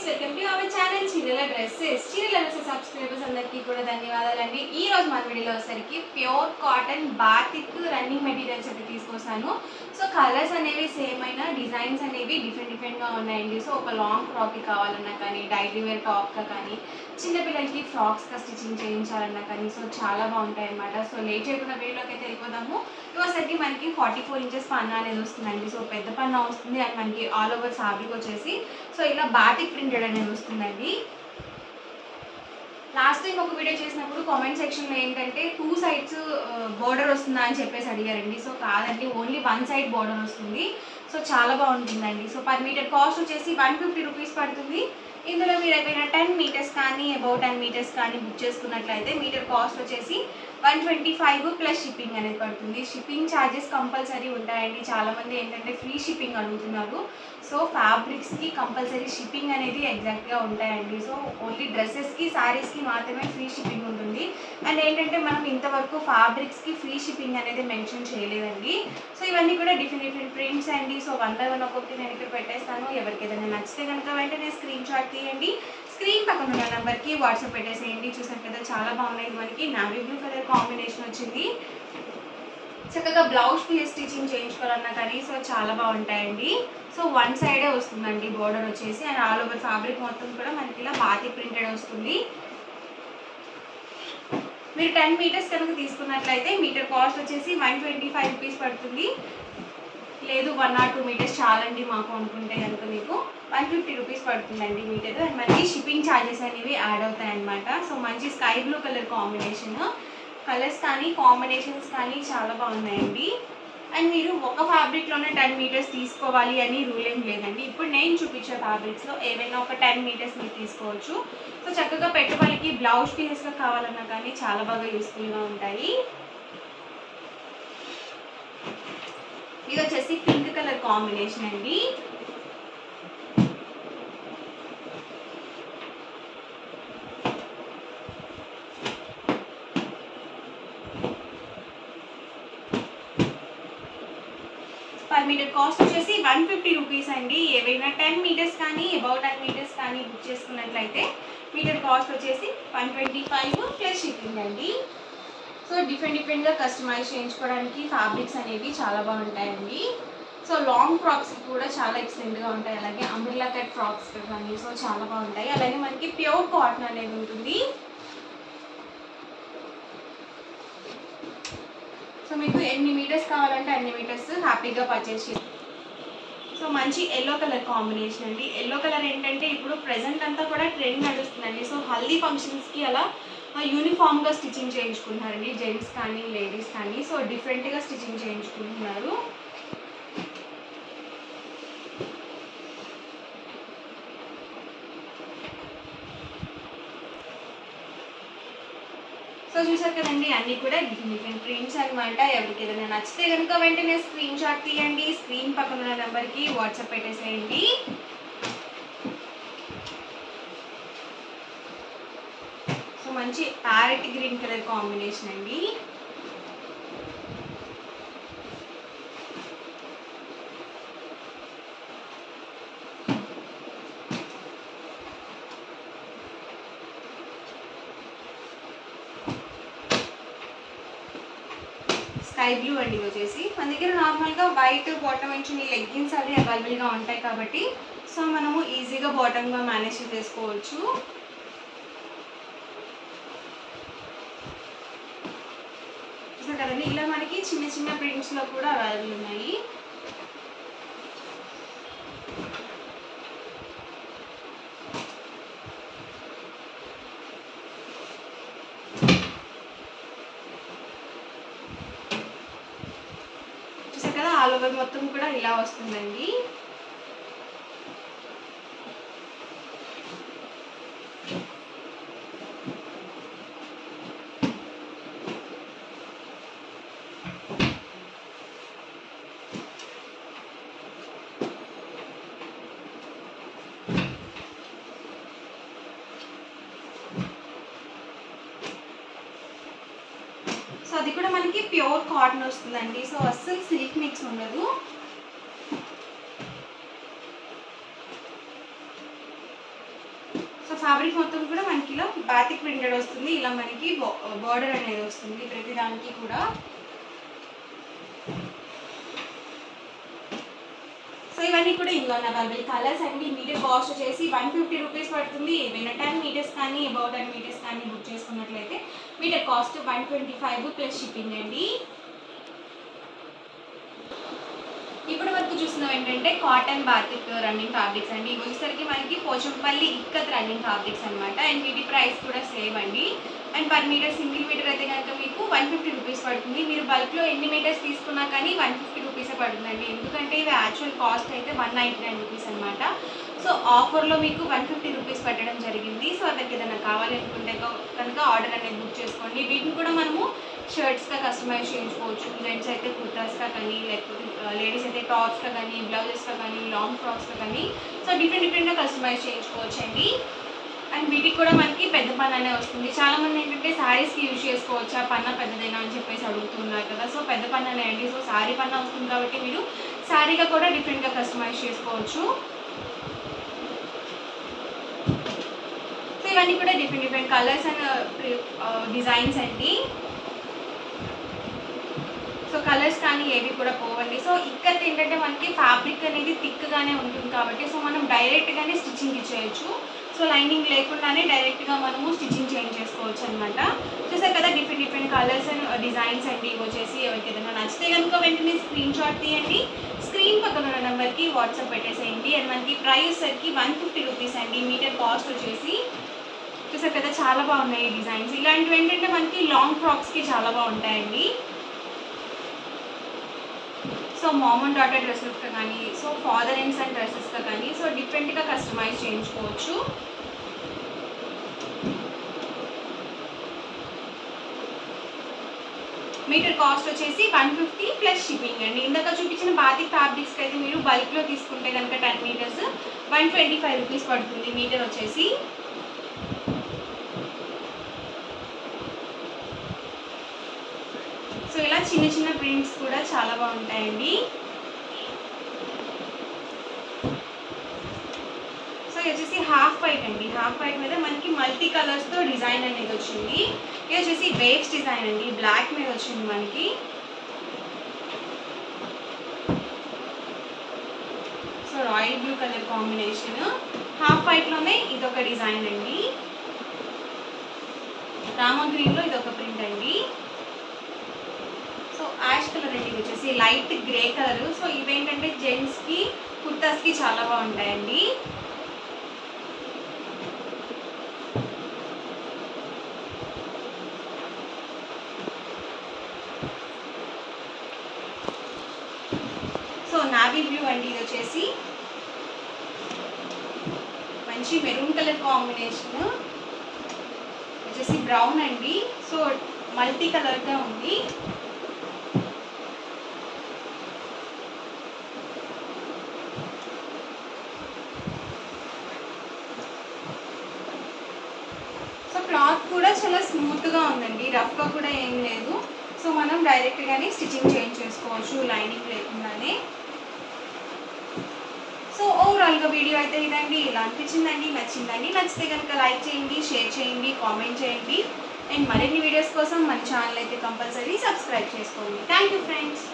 friends welcome to our channel చీరల dresses చీరల dresses subscribers అందరికీ కూడా ధన్యవాదాలండి ఈ రోజు మన వీడియోలో వచ్చేసరికి pure cotton batik running materials అయితే తీసుకొస్తాను సో కలర్స్ అనేవి సేమ్ అయినా డిజైన్స్ అనేవి డిఫరెంట్ డిఫరెంట్గా ఉన్నాయండి సో ఒక లాంగ్ ఫ్రాక్కి కావాలన్నా కానీ డైలీ వేర్ టాప్గా కానీ చిన్నపిల్లలకి ఫ్రాక్స్గా స్టిచ్చింగ్ చేయించాలన్నా కానీ సో చాలా బాగుంటాయి అన్నమాట సో లేట్ చేయకుండా వీడియోలోకి అయితే వెళ్ళిపోదాము ఇవసరికి మనకి ఫార్టీ ఫోర్ ఇంచెస్ పన్నా అనేది వస్తుందండి సో పెద్ద పన్నా వస్తుంది అండ్ మనకి ఆల్ ఓవర్ ఫ్యాబ్రిక్ వచ్చేసి సో ఇలా బాటిక్ ప్రింటెడ్ అనేది వస్తుందండి లాస్ట్ టైం ఒక వీడియో చేసినప్పుడు కామెంట్ సెక్షన్లో ఏంటంటే టూ సైడ్స్ బోర్డర్ వస్తుందా అని చెప్పేసి అడిగారండి సో కాదండి ఓన్లీ వన్ సైడ్ బోర్డర్ వస్తుంది సో చాలా బాగుంటుందండి సో పర్ మీటర్ కాస్ట్ వచ్చేసి వన్ ఫిఫ్టీ రూపీస్ పడుతుంది ఇందులో మీరు ఏదైనా టెన్ మీటర్స్ కానీ అబౌట్ టెన్ మీటర్స్ కానీ బుక్ చేసుకున్నట్లయితే మీటర్ కాస్ట్ వచ్చేసి one twenty five plus shipping అనేది పడుతుంది షిప్పింగ్ ఛార్జెస్ కంపల్సరీ ఉంటాయండి చాలామంది ఏంటంటే ఫ్రీ షిప్పింగ్ అడుగుతున్నారు సో ఫ్యాబ్రిక్స్కి కంపల్సరీ షిప్పింగ్ అనేది ఎగ్జాక్ట్గా ఉంటాయండి సో ఓన్లీ డ్రెస్సెస్కి శారీస్కి మాత్రమే ఫ్రీ షిప్పింగ్ ఉంటుంది అండ్ ఏంటంటే మనం ఇంతవరకు ఫ్యాబ్రిక్స్కి ఫ్రీ షిప్పింగ్ అనేది మెన్షన్ చేయలేదండి సో ఇవన్నీ కూడా డిఫరెంట్ డిఫరెంట్ ప్రింట్స్ అండి సో వన్ బై వన్ ఒక్కొక్కటి నేను ఇక్కడ పెట్టేస్తాను ఎవరికి ఏదైనా నచ్చితే కనుక వెంటనే స్క్రీన్ షాట్ తీయండి స్క్రీన్ పక్కన ఉన్న నెంబర్కి వాట్సాప్ పెట్టేసేయండి చూసారు కదా చాలా బాగున్నాయి మనకి నావీ బ్లూ కలర్ కాంబినేషన్ వచ్చింది చక్కగా బ్లౌజ్ పీస్ స్టిచ్చింగ్ చేయించుకోవాలన్నా కానీ సో చాలా బాగుంటాయండి సో వన్ సైడే వస్తుందండి బోర్డర్ వచ్చేసి అండ్ ఆల్ ఓవర్ ఫ్యాబ్రిక్ మొత్తం కూడా మనకి ఇలా బాతి ప్రింటెడ్ వస్తుంది మీరు టెన్ మీటర్స్ కనుక తీసుకున్నట్లయితే మీటర్ కాస్ట్ వచ్చేసి వన్ ట్వంటీ ఫైవ్ రూపీస్ పడుతుంది లేదు వన్ ఆర్ టూ మీటర్స్ చాలండి మాకు అనుకుంటే కనుక మీకు వన్ ఫిఫ్టీ రూపీస్ పడుతుందండి మీటర్ అండ్ మనకి షిప్పింగ్ ఛార్జెస్ అనేవి యాడ్ అవుతాయి అనమాట సో మంచి sky blue colour combination colours కానీ కాంబినేషన్స్ కానీ చాలా బాగున్నాయండి అండ్ మీరు ఒక ఫ్యాబ్రిక్లోనే టెన్ మీటర్స్ తీసుకోవాలి అని రూల్ ఏం లేదండి ఇప్పుడు నేను చూపించే ఫ్యాబ్రిక్స్లో ఏవైనా ఒక టెన్ మీటర్స్ మీరు తీసుకోవచ్చు సో చక్కగా పెట్టుబడికి బ్లౌజ్ పీసెస్గా కావాలన్నా కానీ చాలా బాగా యూస్ఫుల్గా ఉంటాయి ఇది వచ్చేసి పింక్ కలర్ కాంబినేషన్ అండి పర్ మీటర్ కాస్ట్ వచ్చేసి వన్ ఫిఫ్టీ రూపీస్ అండి ఏవైనా టెన్ మీటర్స్ కానీ అబౌట్ టెన్ మీటర్స్ కానీ బుక్ చేసుకున్నట్లయితే మీటర్ కాస్ట్ వచ్చేసి one twenty five plus shipping అండి సో డిఫరెంట్ డిఫరెంట్గా కస్టమైజ్ చేయించుకోవడానికి ఫ్యాబ్రిక్స్ అనేవి చాలా బాగుంటాయండి సో లాంగ్ ఫ్రాక్స్ కూడా చాలా ఎక్సలెంట్గా ఉంటాయి అలాగే అంబ్రిల్లా కట్ ఫ్రాక్స్ కానీ సో చాలా బాగుంటాయి అలాగే మనకి ప్యూర్ కాటన్ అనేది ఉంటుంది సో మీకు ఎన్ని మీటర్స్ కావాలంటే అన్ని మీటర్స్ హ్యాపీగా పర్చేస్ చేయండి సో మంచి ఎల్లో కలర్ కాంబినేషన్ అండి ఎల్లో కలర్ ఏంటంటే ఇప్పుడు ప్రెసెంట్ అంతా కూడా ట్రెండ్ నడుస్తుందండి సో హల్దీ ఫంక్షన్స్కి అలా యూనిఫామ్గా స్టిచ్చింగ్ చేయించుకుంటున్నారండి జెంట్స్ కానీ లేడీస్ కానీ సో డిఫరెంట్గా స్టిచ్చింగ్ చేయించుకుంటున్నారు సో చూసారు కదండి అన్నీ కూడా డిఫరెంట్ డిఫరెంట్ ప్రింట్స్ అనమాట ఎవరికి ఏదైనా నచ్చితే కనుక వెంటనే స్క్రీన్ షాట్ తీయండి స్క్రీన్ పక్కన ఉన్న నెంబర్కి వాట్సాప్ పెట్టేసేయండి సో మంచి ప్యారెట్ గ్రీన్ కలర్ కాంబినేషన్ అండి స్కై బ్లూ అండి ఇవి వచ్చేసి మన దగ్గర నార్మల్గా వైట్ బాటమ్ వచ్చి మీ లెగ్గిన్స్ అవి అవైలబుల్గా ఉంటాయి కాబట్టి సో మనము ఈజీగా బాటమ్గా మేనేజ్ చేసుకోవచ్చు చూసారు కదండి ఇలా మనకి చిన్న చిన్న ప్రింట్స్లో కూడా అవైలబుల్ ఉన్నాయి చూసారు కదా ఆల్ ఓవర్ మొత్తం కూడా ఇలా వస్తుందండి సో అది కూడా మనకి ప్యూర్ కాటన్ వస్తుందండి సో అస్సలు సిల్క్ మిక్స్ ఉండదు ఫ్యాబ్రిక్ మొత్తం కూడా మనకి ఇలా బాతిక్ ప్రింటెడ్ వస్తుంది ఇలా మనకి బార్డర్ అనేది వస్తుంది ప్రతి దానికి కూడా సో ఇవన్నీ కూడా ఇందులో అవైలబుల్ కలర్స్ అండి మీటర్ కాస్ట్ వచ్చేసి వన్ ఫిఫ్టీ రూపీస్ పడుతుంది ఏమైనా టెన్ మీటర్స్ కానీ అబౌట్ టెన్ మీటర్స్ కానీ బుక్ చేసుకున్నట్లయితే metre cost one twenty five plus shipping అండి ఇప్పటి వరకు చూసినాం ఏంటంటే కాటన్ బాతిక్ రన్నింగ్ ఫ్యాబ్రిక్స్ అండి ఇవి వచ్చేసరికి మనకి పోచంపల్లి ఇక్కత్ రన్నింగ్ ఫ్యాబ్రిక్స్ అనమాట అండ్ వీటి ప్రైస్ కూడా సేమ్ అండి and per metre single metre అయితే కనుక మీకు వన్ ఫిఫ్టీ రూపీస్ పడుతుంది మీరు బల్క్లో ఎన్ని మీటర్స్ తీసుకున్నా కానీ వన్ ఫిఫ్టీ రూపీసే పడుతుందండి ఎందుకంటే ఇవి యాక్చువల్ కాస్ట్ అయితే వన్ నైంటీ నైన్ రూపీస్ అనమాట సో ఆఫర్లో మీకు వన్ ఫిఫ్టీ రూపీస్ పెట్టడం జరిగింది సో ఎవరికి ఏదైనా కావాలి అనుకుంటే కనుక ఆర్డర్ అనేది బుక్ చేసుకోండి వీటిని కూడా మనము షర్ట్స్గా కస్టమైజ్ చేయించుకోవచ్చు జెంట్స్ అయితే కుర్తాస్గా కానీ లేకపోతే లేడీస్ అయితే టాప్స్గా కానీ బ్లౌజెస్గా కానీ లాంగ్ ఫ్రాక్స్గా కానీ సో డిఫరెంట్ డిఫరెంట్గా కస్టమైజ్ చేయించుకోవచ్చు అండి అండ్ వీటికి కూడా మనకి పెద్ద పన్న అనే వస్తుంది చాలా మంది ఏంటంటే శారీస్కి యూజ్ చేసుకోవచ్చు ఆ పన్న పెద్దదైనా అని చెప్పేసి అడుగుతున్నారు కదా సో పెద్ద పన్ననే అండి సో శారీ పన్న వస్తుంది కాబట్టి మీరు శారీగా కూడా డిఫరెంట్గా కస్టమైజ్ చేసుకోవచ్చు సో ఇవన్నీ కూడా different different colours and designs అండి సో కలర్స్ కానీ ఏవి కూడా పోవండి సో ఇక్కడ ఏంటంటే మనకి ఫ్యాబ్రిక్ అనేది థిక్గానే ఉంటుంది కాబట్టి సో మనం డైరెక్ట్గానే స్టిచ్చింగ్ ఇచ్చేయచ్చు సో లైనింగ్ లేకుండానే డైరెక్ట్గా మనము స్టిచ్చింగ్ చేంజ్ చేసుకోవచ్చు అనమాట చూసారు కదా different different colours and designs అండి ఇవి వచ్చేసి ఎవరికి ఏదైనా నచ్చితే కనుక వెంటనే స్క్రీన్ షాట్ తీయండి స్క్రీన్ పక్కన ఉన్న నెంబర్కి వాట్సాప్ పెట్టేసేయండి అండ్ మనకి ప్రైస్ సరికి వన్ ఫిఫ్టీ రూపీస్ అండి మీటర్ కాస్ట్ వచ్చేసి చూసారు కదా చాలా బాగున్నాయి ఈ డిజైన్స్ ఇలాంటివి ఏంటంటే మనకి లాంగ్ ఫ్రాక్స్కి చాలా బాగుంటాయండి సో మామ్ అండ్ డాటర్ డ్రెస్సెస్గా కానీ సో ఫాదర్ అండ్ సన్ డ్రెస్సెస్గా కానీ సో డిఫరెంట్గా కస్టమైజ్ చేయించుకోవచ్చు మీటర్ కాస్ట్ వచ్చేసి వన్ ఫిఫ్టీ ప్లస్ షిప్పింగ్ అండి ఇందాక చూపించిన బాతిక్ ఫ్యాబ్రిక్స్కి అయితే మీరు బల్క్లో తీసుకుంటే కనుక ten meters one twenty five rupees పడుతుంది మీటర్ వచ్చేసి సో ఇలా చిన్న చిన్న ప్రింట్స్ కూడా చాలా బాగుంటాయండి సో ఇది వచ్చేసి హాఫ్ వైట్ అండి హాఫ్ వైట్ మీద మనకి మల్టీ కలర్స్తో డిజైన్ అనేది వచ్చింది ఇది వచ్చేసి వేవ్స్ డిజైన్ అండి బ్లాక్ మీద వచ్చింది మనకి so royal blue colour combination half వైట్లోనే ఇదొక డిజైన్ అండి రామ గ్రీన్లో ఇదొక ప్రింట్ అండి సో యాష్ కలర్ అండి వచ్చేసి లైట్ గ్రే కలర్ సో ఇవేంటంటే జెంట్స్కి కుర్తాస్కి చాలా బాగుంటాయండి సో నావీ బ్లూ అండి ఇది వచ్చేసి మంచి మెరూన్ కలర్ కాంబినేషన్ వచ్చేసి బ్రౌన్ అండి సో మల్టీ కలర్గా ఉంది సో క్లాత్ కూడా చాలా స్మూత్గా ఉందండి రఫ్గా కూడా ఏం లేదు సో మనం డైరెక్ట్గానే స్టిచ్చింగ్ చేంజ్ చేసుకోవచ్చు లైనింగ్ లేకుండానే సో ఓవరాల్గా వీడియో అయితే ఇదండి ఇలా అనిపించిందండి నచ్చిందండి నచ్చితే కనుక లైక్ చేయండి షేర్ చేయండి కామెంట్ చేయండి అండ్ మరిన్ని వీడియోస్ కోసం మన ఛానల్ అయితే కంపల్సరీ సబ్స్క్రైబ్ చేసుకోండి థ్యాంక్ యూ ఫ్రెండ్స్